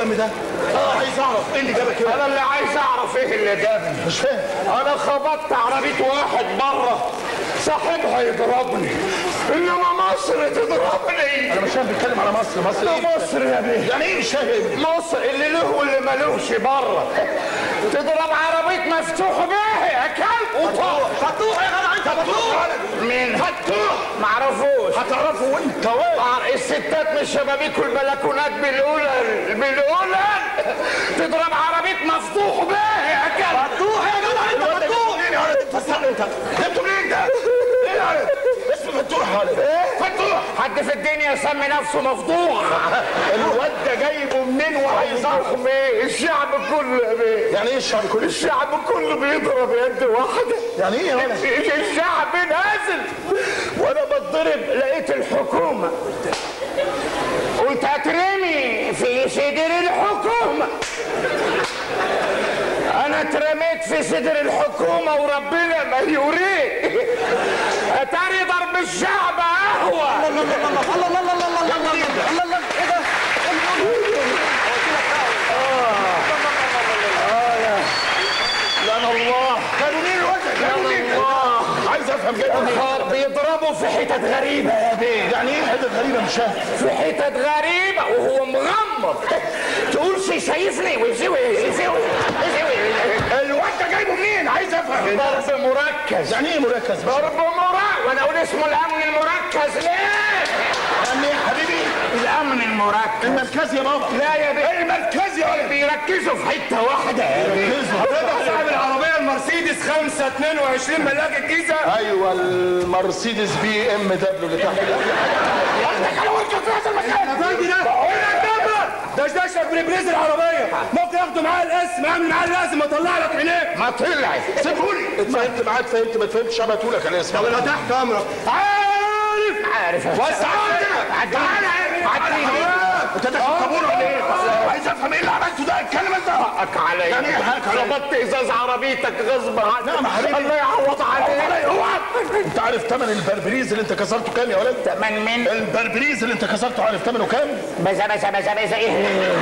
الدم ده اه عايز اعرف ايه اللي جابك هنا انا اللي عايز اعرف ايه اللي جابني مش فاهم انا خبطت عربيه واحد بره صاحبها يضربني انما مصر تضربني انا مش فاهم بيتكلم على مصر مصر ده ايه مصر يا بيه يعني ايه مش فاهم مصر اللي له واللي ملوش بره تضرب عربيه مفتوح بيه يا كلب وطار فتوح يا جدع انت فتوح مين فتوح معرفوش هتعرفه وانت واقف عر- الستات من الشبابيك والبلكونات بالقلل بالقلل تضرب عربيه مفتوح بيه يا كلب فتوح يا جدع انت فتوح منين يا ولد استنى انت جبته منين ده ايه يا ولد اسمه فتوح يا ولد فتوح حد في الدنيا يسمي نفسه مفضوح الواد ده جايبه منين وعايز احكم ايه الشعب كله يا بيه يعني ايه الشعب كله الشعب كله بيضرب يد واحده يعني ايه يا ولد الشعب نازل وانا بتضرب لقيت الحكومه قلت اترمي في صدر الحكومه انا اترميت في صدر الحكومه وربنا ما يوريه اتاري ضرب الشعب قهوه الله الله الله الله الله الله الله الله ايه ده لان الله كانوا مين الواد ده؟ كانوا مين الله عايز افهم جايبه منين الخار بيضربوا في حتت غريبه يا بيه يعني ايه حتت غريبه مش فاهم في حتت غريبه وهو مغمض تقولش شايفني ويسوي يسوي الواد ده جايبه منين عايز افهم ضرب مركز يعني ايه مركز بقى؟ ضرب مركز وانا اقول اسمه الامن المركز ليه؟ يعني ايه يا حبيبي الامن المركز المركز يا بابا لا يا بيه المركز يا ولد بيركزوا في حته واحده يا بيه ده صاحب العربية المرسيدس 5 22 ملاك الجيزة ايوه المرسيدس بي ام دبليو اللي تحت ياخدك على وركه في هذا المكان الافندي ده هنا الدبر ده شاشة بريبريز العربية ممكن ياخدوا معاه الاسم اعمل معاه الاسم اطلع لك عينيك ما طلعت سيبهولي اتفهمت معاك فهمت ما اتفهمتش هبعتهولك انا اسمع طب انا تحت امرك عارف عارف وسع عديني عديني انت داخل طابور ولا ايه؟ عايز افهم ايه اللي عملته ده اتكلم انت حقك عليا يعني ايه حقك عليا؟ خبطت ازاز عربيتك غصب عنك نعم يا حبيبي. الله يعوض عليك اوعى انت عارف ثمن البربريز اللي انت كسرته كام يا ولد؟ من من البربريز اللي انت كسرته عارف ثمنه كام؟ بزا بزا بزا بزا ايه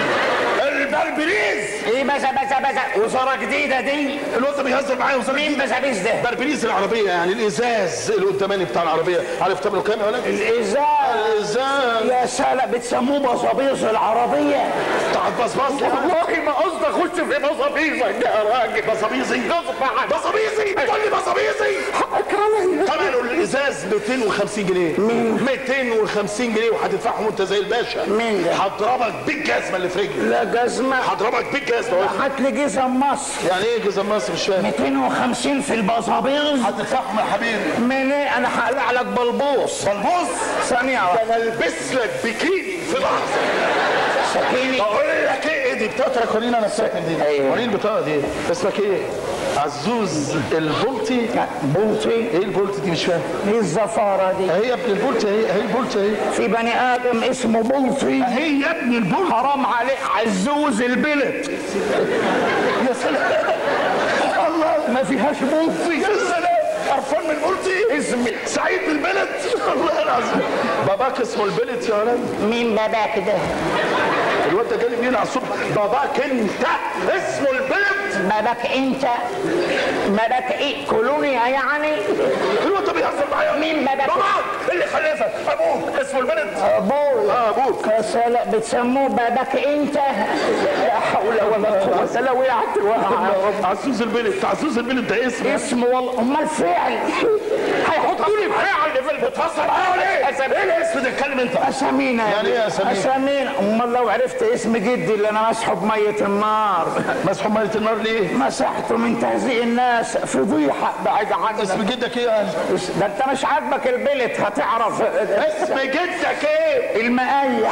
البربريز ايه بزا بزا بزا وزاره جديده دي الواد ده بيهزر معايا وصار مين بزا بز ده بربريز العربيه يعني الازاز القداماني بتاع العربيه عارف ثمنه كام يا ولد؟ الازاز الازاز يا سلام بتسموه بصابيص العربيه بتاع البصباص والله ما قصدي اخش في بصابيصك يا راجل بصابيزي غصب عنك بصابيزي تقول لي بصابيزي حقك عليا ثمنه الازاز 250 جنيه 250 جنيه وهتدفعهم وانت زي الباشا مين ده؟ هضربك بالجزمه اللي في رجلي لا جزمه هضربك بالجزمه هات لي جزم مصر يعني ايه جزم مصر مش فاهم 250 في البصابيص هتدفعهم يا حبيبي من ايه انا هقلع لك بلبوص بلبوص ثانيه ده واحدة. انا البس لك بيكيني في لحظه سكيني بقول لك ايه دي بتاعتك ورينا نفسك دي أيوة. وريني البطاقه دي اسمك ايه عزوز البولتي بولتي ايه البولتي دي مش فاهم ايه الزفاره دي اهي يا ابن البولتي اهي اهي البولتي اهي في بني ادم اسمه بولتي اهي يا ابن البولتي حرام عليك عزوز البلد يا سلام الله ما فيهاش بولتي يا سلام قرفان من البولتي اسمي سعيد بالبلد الله العظيم باباك اسمه البلد يا ولد مين باباك ده الواد ده جالي منين على الصبح باباك انت اسمه البلد باباك انت باباك ايه كولونيا يعني الواد ده بيهزر معايا مين باباك باباك اللي خلفك ابوك اسمه البلد ابوي اه ابوك يا سلام بتسموه باباك انت لا حول ولا قوه لو وقعت وقع عزوز البلد عزوز البلد ده اسم اسم والله امال فعل هيحطوا لي فعل في البتصل ايه اسامينا الاسم ده اتكلم انت اسامينا يعني ايه أسامينا؟ اسامينا امال لو عرفت اسم جدي اللي انا مسحه بميه النار مسحوب ميه النار ليه مسحته من تهزيء الناس فضيحه بعد عنك اسم جدك ايه يعني ده انت مش عاجبك البلت هتعرف اسم جدك ايه المقايح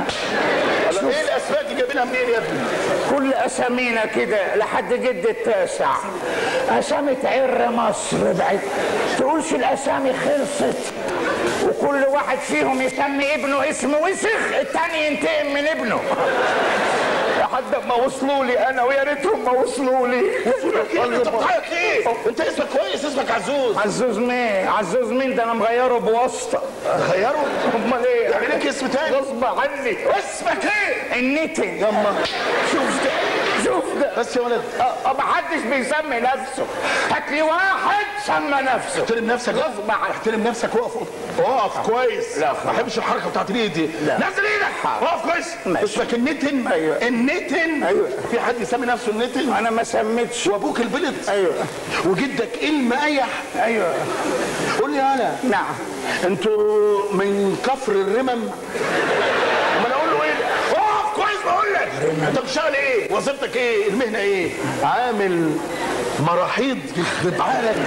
ايه الاسماء دي جايبينها منين يا ابني كل اسامينا كده لحد جد التاسع اسامي تعر مصر بعد تقولش الاسامي خلصت وكل واحد فيهم يسمي ابنه اسم وسخ التاني ينتقم من ابنه لحد ما وصلوا لي انا ويا ريتهم ما وصلوا لي انت بتعيط ليه؟ انت اسمك كويس اسمك عزوز عزوز مين عزوز مين ده انا مغيره بواسطه غيره امال ايه يعني لك اسم تاني غصب عني اسمك ايه؟ النتن يما شوف ده شوف ده بس يا ولد أه ما حدش بيسمي نفسه هات لي واحد سمى نفسه احترم نفسك غصب عنك احترم نفسك واقف واقف كويس لا، ما احبش الحركه بتاعت الايد دي لا. نزل ايدك واقف كويس ماشي. اسمك النتن أيوة. النتن أيوة. في حد يسمي نفسه النتن انا ما سميتش وابوك البلد ايوه وجدك المقيح ايوه قول لي انا نعم انتوا من كفر الرمم امال اقول له ايه اقف كويس بقول لك انت بتشتغل ايه وظيفتك ايه المهنه ايه عامل مراحيض بتعالج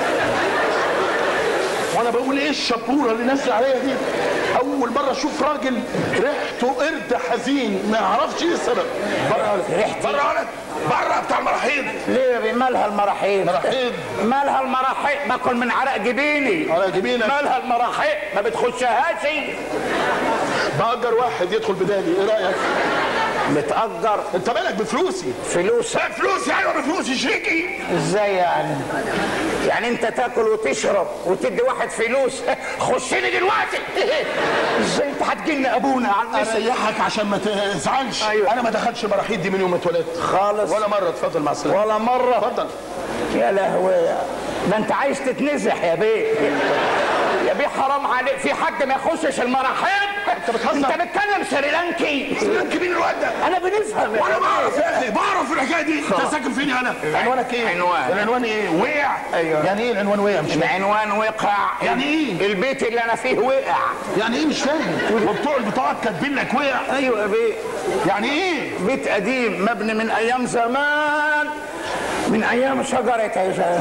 وانا بقول ايه الشبوره اللي نازله عليا دي اول مره اشوف راجل ريحته قرد حزين ما يعرفش ايه السبب بره ريحتي؟ بره ولد بره بتاع المراحيض ليه يا بيه؟ مالها المراحيض مراحيض مالها المراحيض باكل من عرق جبيني على جبينك مالها المراحيض ما بتخشهاش باجر واحد يدخل بدالي ايه رايك بتأجر انت مالك بفلوسي فلوس لا فلوسي ايوه بفلوسي شريكي ازاي يعني يعني انت تاكل وتشرب وتدي واحد فلوس خش لي دلوقتي ازاي انت هتجن ابونا على المسا اريحك عشان ما تزعلش أيوة. انا ما دخلش مراحيض دي من يوم ما اتولدت خالص ولا مره اتفضل مع السلامه ولا مرة اتفضل يا لهوي ده انت عايز تتنزح يا بيه يا بيه حرام عليك في حد ما يخشش المراحيض انت بتهزر. انت بتتكلم سريلانكي سلامك مين الواد ده انا بنفهم يا وانا بيه. بعرف يا اخي بعرف في الحكايه دي انت ساكن فين انا عنوانك ايه عنوان. العنوان ايه وقع أيوة. يعني ايه العنوان وقع مش فاهم العنوان وقع يعني ايه؟ البيت اللي انا فيه وقع يعني ايه مش فاهم وبتوع البطاقات كاتبين لك وقع ايوه يا بيه يعني ايه بيت قديم مبني من ايام زمان من ايام شجره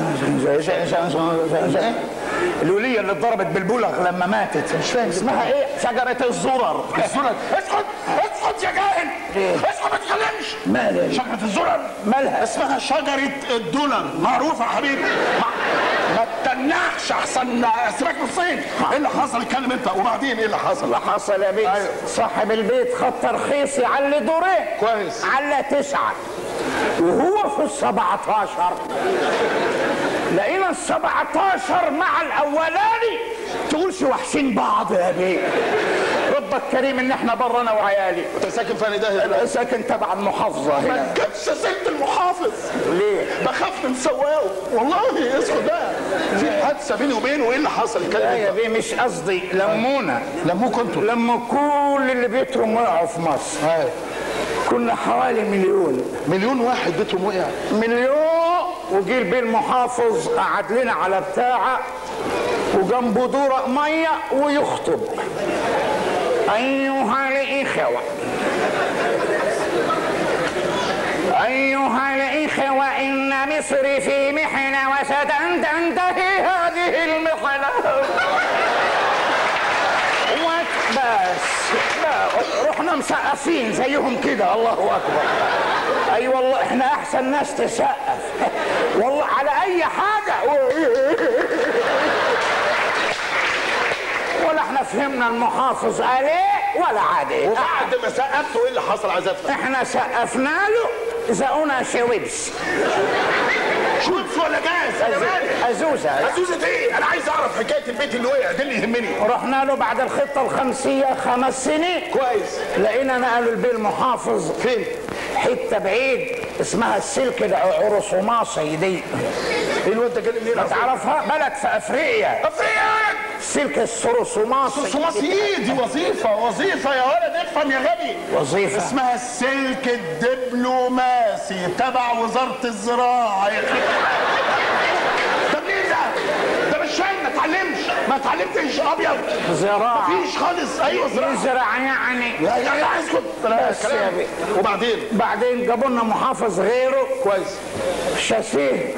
الوليه اللي اتضربت بالبلغ لما ماتت مش فاهم اسمها ايه شجره الزرر الزرر اسكت اسكت يا جاهل إيه؟ اسكت ما تتكلمش مالها شجره الزرر مالها اسمها شجرة الدولار معروفة يا حبيبي ما, ما تتنحش احسن اسيبك نصين ايه اللي حصل اتكلم انت وبعدين ايه اللي حصل اللي حصل يا بيه صاحب البيت خد ترخيص يعلي دورين كويس على تسعة وهو في السبعتاشر لقينا السبعتاشر مع الاولاني تقولش وحشين بعض يا بيه ربك كريم ان احنا بره انا وعيالي انت ساكن في ده انا ساكن تبع المحافظه ما هنا تجيبش سيرة المحافظ ليه؟ بخاف من سواقه والله اسكت بقى في حادثة بيني وبينه وايه اللي حصل لا اتكلم يا انت بيه مش قصدي لمونا لموك انتوا لما كل اللي بيتهم وقعوا في مصر كنا حوالي مليون مليون واحد بيتهم وقع مليون وجي البيه المحافظ قعد لنا على بتاعه وجنبه دورق ميه ويخطب ايها الاخوه أيها الإخوة إن مصر في محنة وستن تنتهي هذه المحنة وات- بس لا، رحنا مسقفين زيهم كده الله أكبر أي والله إحنا أحسن ناس تسقف والله على أي حاجة ولا احنا فهمنا المحافظ قال ايه ولا عاد ايه وبعد ما سقفته ايه اللي حصل عايز افهم احنا سقفنا له زقونا شويبس شوف ولا جاهز انا مالي ازوزه عزوزة ايه انا عايز اعرف حكاية البيت اللي وقع ده اللي يهمني رحنا له بعد الخطه الخمسيه خمس سنين كويس لقينا نقلوا البيه المحافظ فين حته بعيد اسمها السلك العرصماصي دي ايه الواد ده جالي منين ما تعرفها بلد في افريقيا افريقيا السلك الصرصماصي صماصي ايه دي وظيفة وظيفة يا ولد افهم يا غبي وظيفه اسمها السلك الدبلوماسي تبع وزارة الزراعة يا أخي. ده منين ده؟ ده مش فاهم ما اتعلمش ما اتعلمتش ابيض زراعه مفيش خالص ايوه زراعة يزرع يعني يا يا يا اسكت بس يا كلام. بيه. وبعدين بعدين جابوا لنا محافظ غيره كويس شاسيه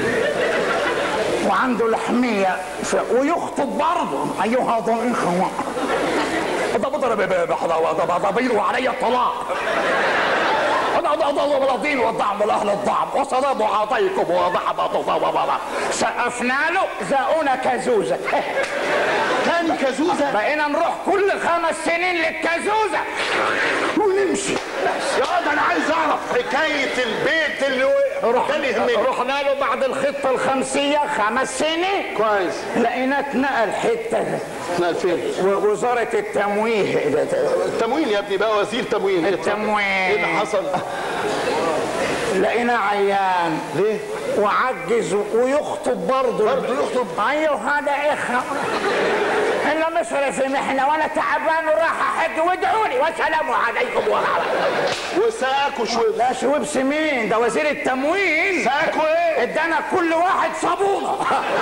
وعنده لحمية ف... ويخطب برضه أيها الإخوة ضرب ضرب وعلي الطلاق أنا أضل بلطين والضعم لأهل الضعم وصدام عطيكم وضحب سقفنا له زقونا كزوزة تاني كازوزه بقينا نروح كل خمس سنين للكازوزة ونمشي يا ده انا عايز اعرف حكايه البيت اللي وقع ده اللي يهمني رحنا له بعد الخطة الخمسية خمس سنين كويس لقينا اتنقل حتة احنا فين و- وزارة التمويه التموين يا ابني بقى وزير تموين التموين. ايه اللي حصل لقينا عيان ليه وعجز ويخطب برضه برضه يخطب؟ ايوه هذا اخ الا مصر في محنه وانا تعبان وراح احج وادعوا لي والسلام عليكم ورحمه وساكوا شويه لا شويبس مين ده وزير التموين ساكوا ايه ادانا كل واحد صابونه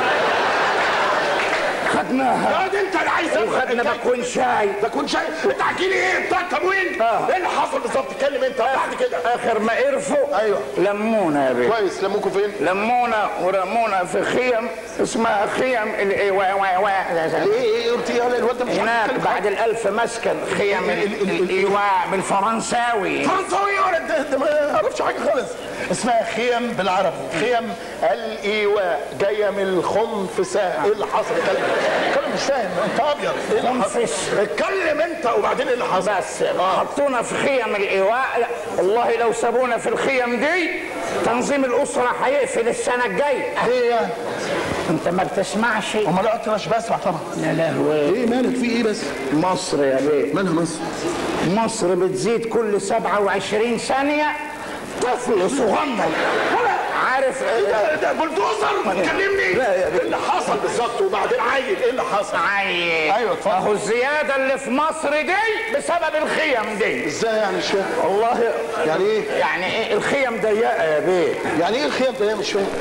خدناها يا دي انت اللي عايز وخدنا باكون شاي ده كنت شايف انت احكي لي ايه بتاع التموين آه. ايه اللي حصل بالظبط اتكلم انت بعد كده اخر ما قرفوا ايوه. لمونا يا بيه كويس لموكوا فين لمونا ورمونا في خيم اسمها خيم الايواء ايه ايه قلت ايه يا الواد ده مش عارف هناك يتكلم بعد الألف مسكن خيم ال- ال- الإيواء بالفرنساوي فرنساوي ولا ده, ده ما اعرفش حاجه خالص اسمها خيم بالعربي خيم الايواء جايه من الخنفساء ايه اللي حصل اتكلم اتكلم مش فاهم انت ابيض ايه اللي حصل خنفس. اتكلم انت وبعدين ايه اللي حصل بس حطونا في خيم الإيواء لا، والله لو سابونا في الخيم دي تنظيم الأسرة هيقفل السنة الجاية ايه يعني أنت ما بتسمعش امال قلت مش بسمع طبعا يا لهوي ايه مالك في ايه بس مصر يا بيه مالها مصر مصر بتزيد كل 27 ثانية طفل صغنن عارف ده ده بلدوزر كلمني لا يا بيه. ايه اللي حصل بالظبط وبعدين عيل ايه اللي حصل عيل أيوة، اتفضل. اهو الزيادة اللي في مصر دي بسبب الخيم دي ازاي يعني مش فاهم والله يعني ايه يعني ايه الخيم ضيقة يا بيه يعني ايه الخيم ضيقه مش فاهم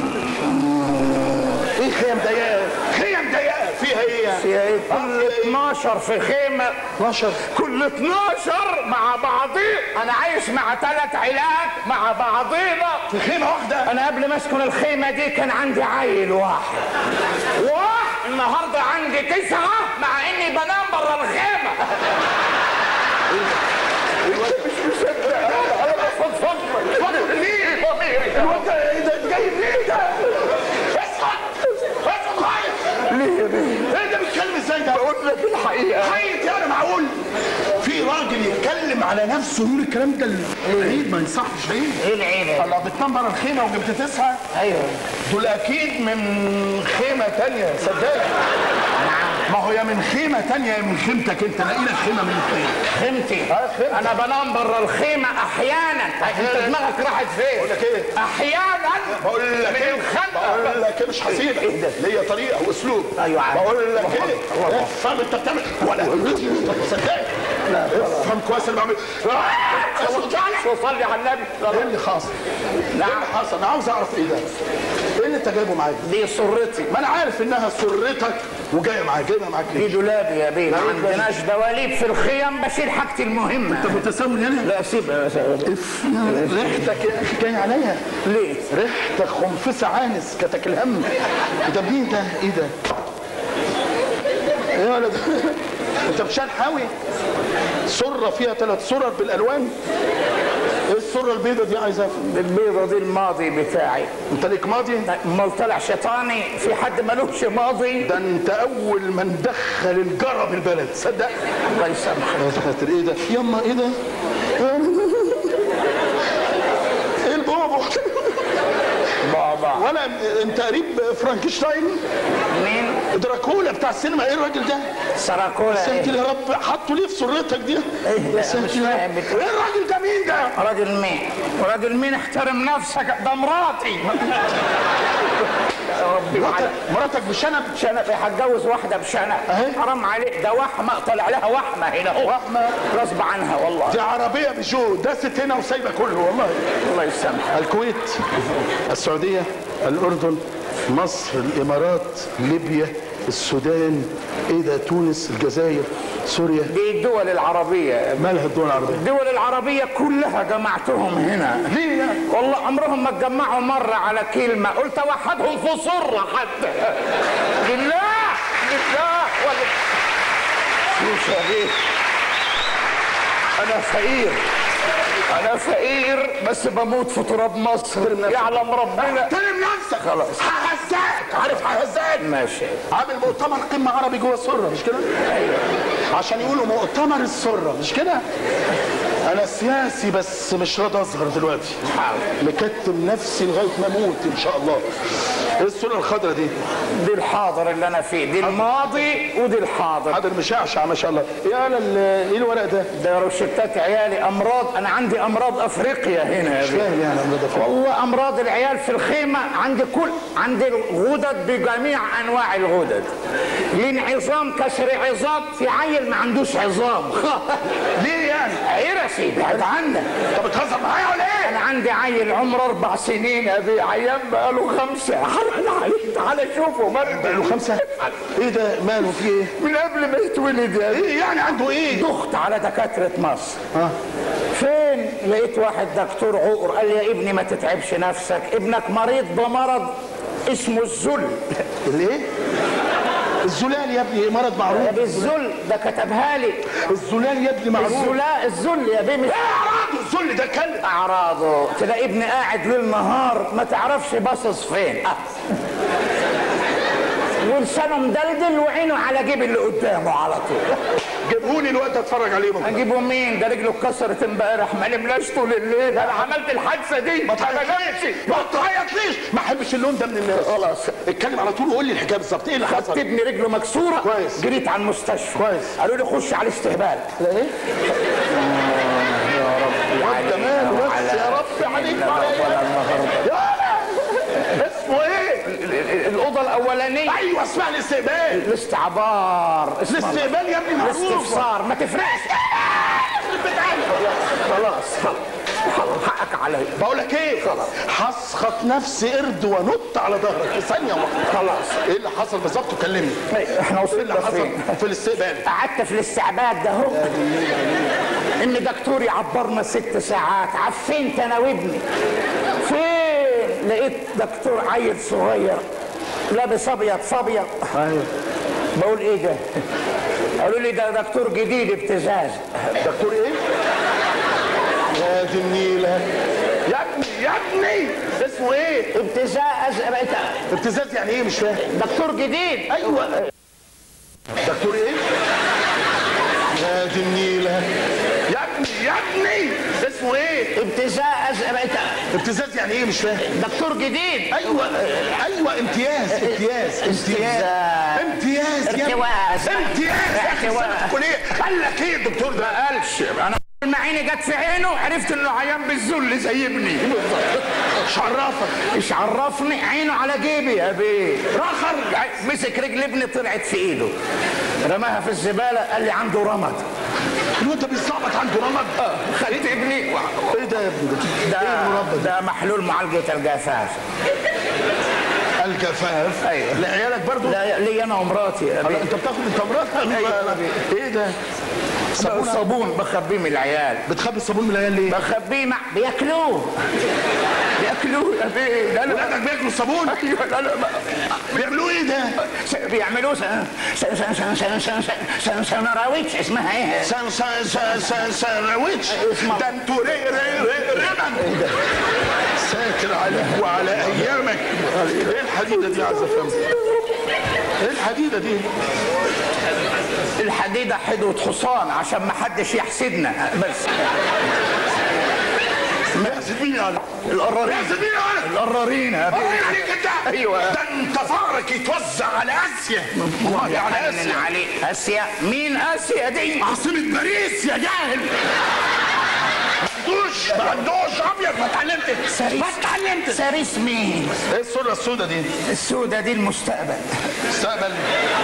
ايه خيم ضيقه خيم ضيقه فيها ايه يعني فيها ايه آه، كل فيها إيه؟ 12 في خيمة 12 كل 12 مع بعضيه انا عايش مع ثلاث عيلات مع بعضينا في خيمه واحده انا قبل ما اسكن الخيمة دي كان عندي عيل واحد واحد النهارده عندي تسعة مع اني بنام بره الخيمة مش مصدق انا بفضفض اتفضل ليه الواد ده ايه ده جاي منين ده اسكت اسكت خايف ليه يا بيه؟ ايه ده بيتكلم ازاي ده بقول لك الحقيقة خايف يعني معقول في راجل يتكلم على نفسه يقول الكلام ده العيد ما ينصحش عيد ايه العيلة؟ الله بتنام بره الخيمه وجبت تسعه ايوه دول اكيد من خيمه تانية صدقني ما هو يا من خيمه تانية يا من خيمتك انت لاقي لك خيمه من الخيمه خيمتي آه، خيمتي. انا بنام بره الخيمه احيانا انت دماغك راحت فين بقول لك ايه احيانا بقول لك من ايه الخنقة. بقول لك ايه مش هسيبك إيه ده؟ ليا طريقه واسلوب أيوة عارف. بقول لك الله ايه الله الله. افهم انت بتعمل ولا صدقني افهم كويس اللي بعمل وصلي على النبي ايه اللي حاصل؟ ايه اللي حصل؟ انا عاوز اعرف ايه ده؟ ايه اللي انت جايبه معاك؟ دي سرتي ما انا عارف انها سرتك وجايه معاك جايبها معاك دي ليه؟ دولابي يا بيه ما عندناش دواليب في الخيم بشيل حاجتي المهمه انت متسول هنا؟ لا سيبها اف ريحتك يا اخي جاي عليا ليه؟ ريحتك خنفسه عانس كتك الهم ده مين ده؟ ايه ده؟ ايه يا ولد؟ انت مش حاوي سره فيها ثلاث سرر بالالوان ايه السره البيضه دي عايزها البيضه دي الماضي بتاعي انت ليك ماضي امال طلع شيطاني في حد ملوش ماضي ده انت اول ما ندخل الجرب البلد صدق الله يسامحك يا ساتر ايه ده يما ايه ده ايه البوبو بابا ولا انت قريب فرانكشتاين مين؟ دراكولا بتاع السينما ايه الراجل ده سراكولا ساتر ايه؟ يا رب حطوا ليه في سرتك دي ايه يا لا ساتر مش يا فاهم رب. بتقول ايه الراجل ده مين ده راجل مين؟ راجل مين احترم نفسك ده مراتي يا ربي مراتك وعلى مراتك بشنب شنب هتجوز واحده بشنب أهي. حرام عليك ده وحمه طلع لها وحمه هنا اهو وحمة؟ غصب عنها والله دي عربيه بيجو داست هنا وسايبه كله والله الله يسامحك الكويت السعوديه الاردن مصر الامارات ليبيا السودان ايه ده تونس الجزائر سوريا دي الدول العربيه مالها الدول العربيه الدول العربية كلها جمعتهم هنا ليه يعني؟ والله عمرهم ما اتجمعوا مرة على كلمة قلت اوحدهم في صرة حتى لله لله ولا شوف يا بيه انا فقير انا فقير بس بموت في تراب مصر يعلم ربنا احترم نفسك خلاص. ههزقك عارف ههزقك ماشي عامل مؤتمر قمه عربي جوه السره مش كده؟ عشان يقولوا مؤتمر السره مش كده؟ انا سياسي بس مش راضي اظهر دلوقتي مكتم نفسي لغايه ما اموت ان شاء الله ايه الصوره الخضراء دي؟ دي الحاضر اللي انا فيه دي الماضي ودي الحاضر حاضر مشعشع ما شاء الله ايه انا ال- ايه الورق ده؟ ده روشتات عيالي امراض انا عندي امراض افريقيا هنا يا مش بيه. فاهم يعني أمراض أفريقيا. والله امراض العيال في الخيمه عندي كل عندي الغدد بجميع انواع الغدد لانعظام كسر عظام في عيل ما عندوش عظام ليه يعني؟ عرسي بعد عنك انت بتهزر معايا ولا ايه؟ انا عندي عيل عمره اربع سنين يا بيه عيان بقاله خمسه حرام عليك تعالى شوفه مرة بقاله خمسه؟ ايه ده ماله في ايه؟ من قبل ما يتولد يا بيه ايه يعني عنده ايه؟ دخت على دكاترة مصر فين لقيت واحد دكتور عقر قال لي يا ابني ما تتعبش نفسك ابنك مريض بمرض اسمه الذل الايه؟ الزلال يا ابني مرض معروف يا بيه الذل ده كتبها لي الزلال يا ابني معروف الذلا الذل يا بيه مش ايه اعراضه الذل ده كلب اعراضه تلاقي ابني قاعد ليل نهار ما تعرفش باصص فين أه. ولسانه مدلدل وعينه على جيب اللي قدامه على طول جيبهولي الوقت اتفرج عليه بكره اجيبه مين ده رجله اتكسرت امبارح ما نملاش طول الليل انا عملت الحادثه دي ما تعيطليش ما تعيطليش ما احبش اللون ده من الناس خلاص اتكلم على طول وقول لي الحكايه بالظبط ايه اللي خدت حصل ابني رجله مكسوره كويس. جريت على المستشفى كويس. قالوا لي خش على الاستهبال ايه وانت ماله بس على- يا رب عليك لا وعلى ولا إيه؟ النهارده يا اسمه ايه ال- ال- الاوضه الاولانيه ايوه اسمها الاستقبال الاستعبار اسمها الاستقبال يا ابني معروف الاستفسار ما تفرقش خلاص خلاص حقك عليا بقول لك ايه هسخط نفسي قرد وانط على ظهرك في ثانيه واحده خلاص ايه اللي حصل بالظبط وكلمني احنا ايه اللي وصلنا حصل فين في الاستقبال قعدت في الاستعباد ده اهو ان دكتور يعبرنا ست ساعات عفنت انا وابني فين لقيت دكتور عيل صغير لابس ابيض فابيض ايوه بقول ايه ده قالوا لي ده دكتور جديد ابتزاز دكتور ايه يا دي النيله يا ابني يا ابني اسمه ايه ابتزاز بقيت ابتزاز يعني ايه مش فاهم دكتور جديد ايوه دكتور ايه يا دي النيله يا ابني يا ابني اسمه ايه ابتزاز بقيت ابتزاز يعني ايه مش فاهم دكتور جديد ايوه ايوه امتياز امتياز امتياز امتياز يا ابني. ارتواز. امتياز يا اخي ارتواز. سنة كلية قال لك ايه الدكتور ده قالش انا لما عيني جت في عينه عرفت انه عيان بالذل زي ابني مش عرفك ايش عرفني عينه على جيبي يا بيه رخر مسك رجل ابني طلعت في ايده رماها في الزباله قال لي عنده رمد الواد ده بيصعبك عنده رمد خدت ابني ايه ده يا ابني ده؟ ايه ده المربى ده؟ ده محلول معالجه الجفاف الجفاف أيوة. لعيالك برضو لا لي انا ومراتي يا بيه انت بتاخد انت مراتك أيوة. ايه ده؟ صابون صابون بخبيه من العيال بتخبي الصابون من العيال ليه؟ بخبيه مع بياكلوه بياكلوه يا بيه لا لا ولادك بياكلوا الصابون؟ ايوه لا لا بيعملوه ايه ده؟ س- بيعملوا س- س- س- س- س- س- س- س- سنراويتش اسمها ايه؟ سان سان سان سان ساندويتش اسمع. ده انتوا ري ري ري رمن ساتر عليك وعلى ايامك ايه الحديده دي عايز افهمها؟ ايه الحديده دي؟ الحديدة حدوة حصان عشان ما حدش يحسدنا بس يحسد مين يعني؟ القرارين يحسد مين يعني؟ القرارين يا اه بيه يعني كده أيوة. ده انت فقرك يتوزع على اسيا والله على حنن اسيا عليك اسيا مين اسيا دي؟ عاصمة باريس يا جاهل ما عندوش ما عندوش ابيض ما اتعلمتش ما اتعلمتش ساريس مين؟ ايه الصورة السوداء دي؟ السودة دي المستقبل مستقبل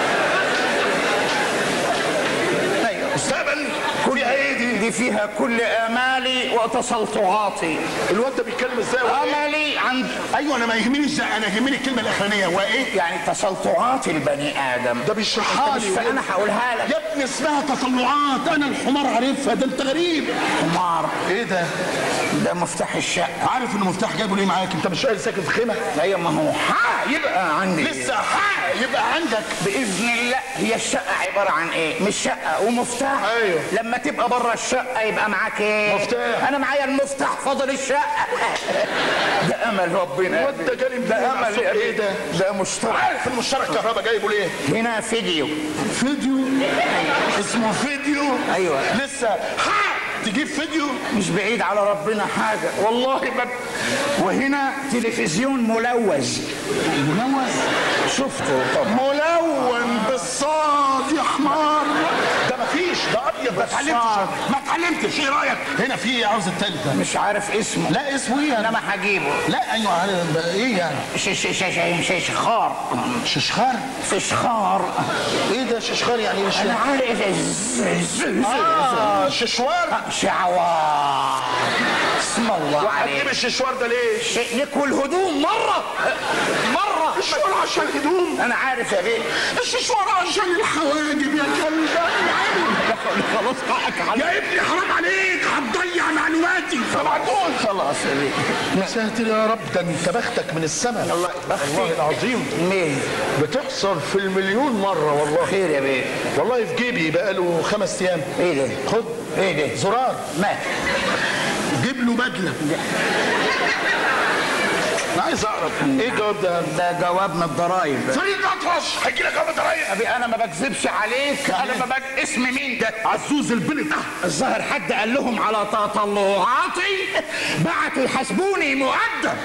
ايوه مستقبل فيها ايه دي؟ دي فيها كل امالي وتسلطعاتي الواد ده بيتكلم ازاي؟ هو إيه؟ املي عند ايوه انا ما يهمنيش ده انا يهمني الكلمه الاخرانيه هو ايه؟ يعني تسلطعات البني ادم ده بيشرحها أنت مش لي فا- انا هقولها لك يا ابني اسمها تطلعات انا الحمار عارفها ده انت غريب حمار ايه ده؟ ده مفتاح الشقه عارف انه مفتاح جايبه ليه معاك انت مش قايل ساكن في خيمه؟ ايوه ما هو حق يبقى عندي لسه حق يبقى عندك باذن الله هي الشقه عباره عن ايه مش شقه ومفتاح أيوه. لما تبقى بره الشقه يبقى معاك ايه مفتاح. انا معايا المفتاح فاضل الشقه ده امل ربنا وانت جالي منين ده على امل الصبح؟ يا ايه بيه. ده؟ ده مشترك عارف المشترك كهرباء جايبه ليه؟ هنا فيديو فيديو اسمه فيديو أيوة. لسه ها تجيب فيديو مش بعيد على ربنا حاجه والله ما وهنا تلفزيون ملوث ملوث شفته طبعا ملون بالصاد يا حمار ده مفيش ده ابيض ما اتعلمتش بالصاد. ما اتعلمتش ايه رايك هنا في عاوز التالت ده مش عارف اسمه لا اسمه ايه يعني انما هجيبه لا ايوه عارف- ايه يعني ش- ش- ش- ش- ششخار ششخار ششخار ايه ده ششخار يعني مش انا عارف الز- الز- الز- اه ششوار شعوار اسم الله وهتجيب عليك الششوار ده ليه شيء نكوي الهدوم مرة مرة الششوار عشان هدوم أنا عارف يا بيه الششوار عشان الحواجب يا كلب خلاص حقك عليك يا ابني حرام عليك هتضيع معلوماتي طبعتون خلاص يا بيه ساتر يا رب ده انت بختك من السماء الله بختي. والله العظيم مين بتحصل في المليون مرة والله خير يا بيه والله في جيبي بقاله خمس ايام ايه ده خد ايه ده زرار مات جيب له بدلة انا عايز اعرف ايه الجواب ده ده جواب من الضرايب فريد اطرش هيجي لك جواب ضرايب أبي أنا ما بكذبش عليك أنا ما بك اسم مين ده عزوز البنت الظاهر حد قال لهم على تطلعاتي بعتوا يحاسبوني مؤدب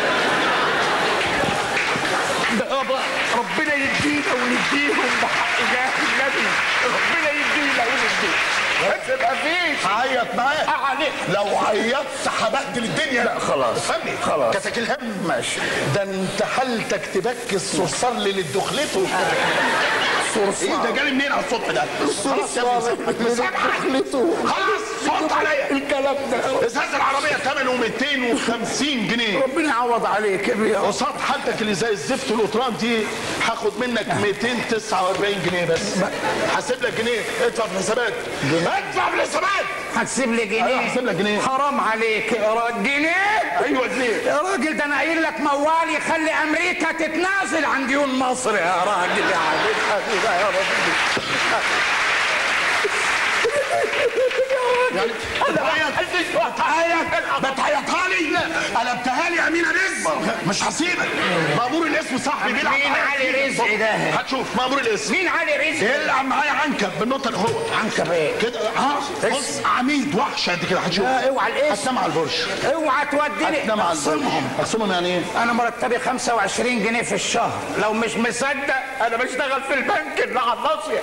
ده يابا ربنا يدينا ونديهم بحق الله النبي ربنا يدينا ونديهم بس ما فيش عيط معايا عليك لو عيطت هبهدل الدنيا لا خلاص. فهمني خلاص. كتك الهم ماشي ده انت حالتك تبكي الصرصار اللي لدخلته ايه ده جالي منين على الصبح ده؟ خلاص يا ابني دخلته خلاص فوت عليا الكلام ده ازاز العربيه ثمنه 250 جنيه ربنا يعوض عليك يا بيه قصاد حالتك اللي زي الزفت والقطران دي هاخد منك 249 جنيه بس هسيب لك جنيه ادفع في الحسابات ادفع في الحسابات هتسيب لي جنيه أيوة، هسيب لك جنيه. حرام عليك يا راجل جنيه ايوه جنيه يا راجل ده انا قايل لك موال يخلي امريكا تتنازل عن ديون مصر يا راجل يا حبيبي حبيبي يا ربي يعني بتعيطها لي قلبتها لي امينه رزق مش هسيبك مامور الاسم صاحبي بيلعب مين معايا علي كتير. رزق ده؟ هتشوف مامور الاسم مين علي رزق يلعب معايا عنكب بالنقطه اللي هو عنكب ايه كده ها بص عميد وحش قد كده هتشوف لا، اوعى الاسم. هتنام على البرش اوعى توديني هتنام على البرش اقسمهم اقسمهم يعني ايه؟ انا مرتبي 25 جنيه في الشهر لو مش مصدق انا بشتغل في البنك اللي على الناصيه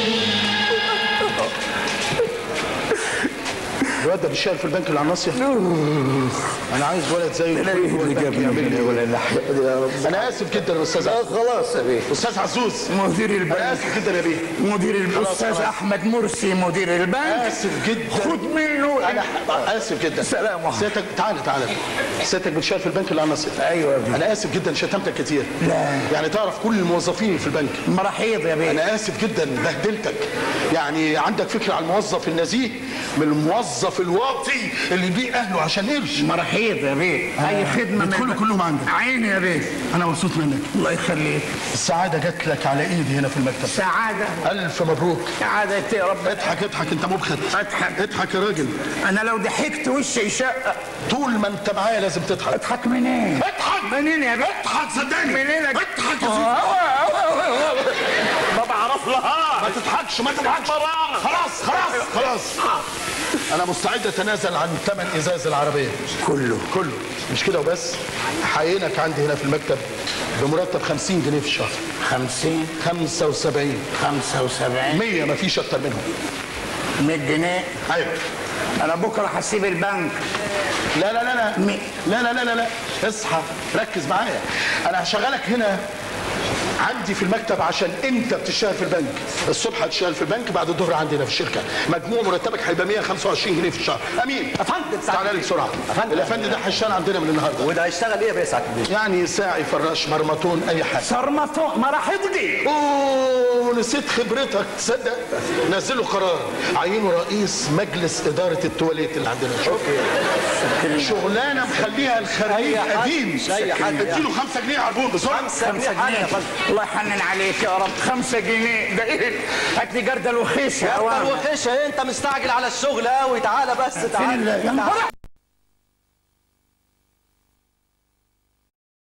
الواد ده بيشتغل في البنك اللي على الناصيه انا عايز ولد زيه يكون جوه البنك يعمل لي ولا يا رب انا اسف جدا يا استاذ عزوز. خلاص يا بيه استاذ عزوز مدير انا البنك اسف جدا يا بيه مدير الاستاذ خلاص. احمد مرسي مدير البنك اسف جدا خد منه انا اسف جدا سلام عليكم. سيادتك تعالى تعالى سيادتك بتشتغل في البنك اللي على الناصيه ايوه يا بيه انا اسف جدا شتمتك كتير لا. يعني تعرف كل الموظفين في البنك مراحيض يا بيه انا اسف جدا بهدلتك يعني عندك فكره عن الموظف النزيه من الموظف الواطي اللي يبيع اهله عشان قرش مراحيض يا بيه اي خدمه بيدخلوا من كلهم عندك عيني يا بيه انا مبسوط منك الله يخليك السعاده جات لك على ايدي هنا في المكتب سعاده الف مبروك سعاده يا رب اضحك اضحك انت مبخت اضحك اضحك يا راجل انا لو ضحكت وشي يشقق طول ما انت معايا لازم تضحك اضحك منين اضحك منين يا بيه اضحك صدقني منين اضحك يا سيدي ما بعرف لها ما تضحكش ما تضحكش خلاص خلاص خلاص انا مستعد اتنازل عن ثمن ازاز العربيه كله كله مش كده وبس حقينك عندي هنا في المكتب بمرتب 50 جنيه في الشهر 50 75 75 100 ما فيش اكتر منهم 100 جنيه ايوه انا بكره هسيب البنك لا لا لا لا مي- لا لا لا لا لا اصحى ركز معايا انا هشغلك هنا عندي في المكتب عشان انت بتشتغل في البنك الصبح هتشتغل في البنك بعد الظهر عندنا في الشركه مجموع مرتبك هيبقى 125 جنيه في الشهر امين افندم تعالى لي بسرعه أفندم. الافندي ده هيشتغل عندنا من النهارده وده هيشتغل ايه يا بيه سعد البيه؟ يعني ساعي فراش مرمطون اي حاجه صرمته مراحيض دي اوه نسيت خبرتك تصدق نزلوا قرار عينوا رئيس مجلس اداره التواليت اللي عندنا شوف شغلانه مخليها الخريج أي حد- قديم أي حد. اديله 5 جنيه عربون بسرعه خمسة جنيه حاجة يا فندم الله يحنن عليك يا رب خمسة جنيه ده ايه هات لي جردل وخيشه يا يا وام. وخشه انت مستعجل على الشغل قوي تعالى بس فين تعالى ال- يا نهار